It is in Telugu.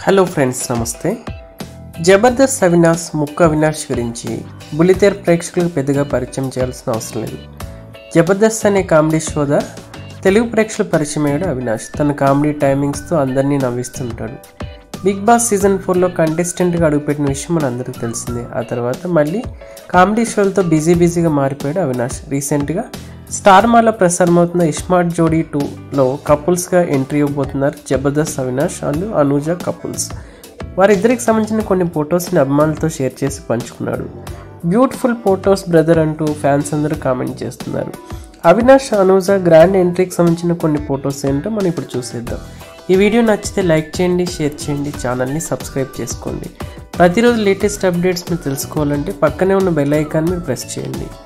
హలో ఫ్రెండ్స్ నమస్తే జబర్దస్త్ అవినాష్ ముక్కు అవినాష్ గురించి బుల్లితెర ప్రేక్షకులకు పెద్దగా పరిచయం చేయాల్సిన అవసరం లేదు జబర్దస్త్ అనే కామెడీ షోదా తెలుగు ప్రేక్షకులు పరిచయం అయ్యాడు అవినాష్ తన కామెడీ టైమింగ్స్తో అందరినీ నవ్విస్తుంటాడు బిగ్ బాస్ సీజన్ ఫోర్లో కంటెస్టెంట్గా అడుగుపెట్టిన విషయం మన అందరికీ తెలిసిందే ఆ తర్వాత మళ్ళీ కామెడీ షోలతో బిజీ బిజీగా మారిపోయాడు అవినాష్ రీసెంట్గా స్టార్ మాలో ప్రసారమవుతున్న ఇస్మార్ట్ జోడీ టూలో కపుల్స్గా ఎంట్రీ ఇవ్వబోతున్నారు జబర్దస్త్ అవినాష్ అండ్ అనూజ కపుల్స్ వారిద్దరికి సంబంధించిన కొన్ని ఫొటోస్ని అభిమానులతో షేర్ చేసి పంచుకున్నాడు బ్యూటిఫుల్ ఫొటోస్ బ్రదర్ అంటూ ఫ్యాన్స్ అందరూ కామెంట్ చేస్తున్నారు అవినాష్ అనూజ గ్రాండ్ ఎంట్రీకి సంబంధించిన కొన్ని ఫొటోస్ ఏంటో మనం ఇప్పుడు చూసేద్దాం ఈ వీడియో నచ్చితే లైక్ చేయండి షేర్ చేయండి ఛానల్ని సబ్స్క్రైబ్ చేసుకోండి ప్రతిరోజు లేటెస్ట్ అప్డేట్స్ మీరు తెలుసుకోవాలంటే పక్కనే ఉన్న బెల్ ఐకాన్ మీరు ప్రెస్ చేయండి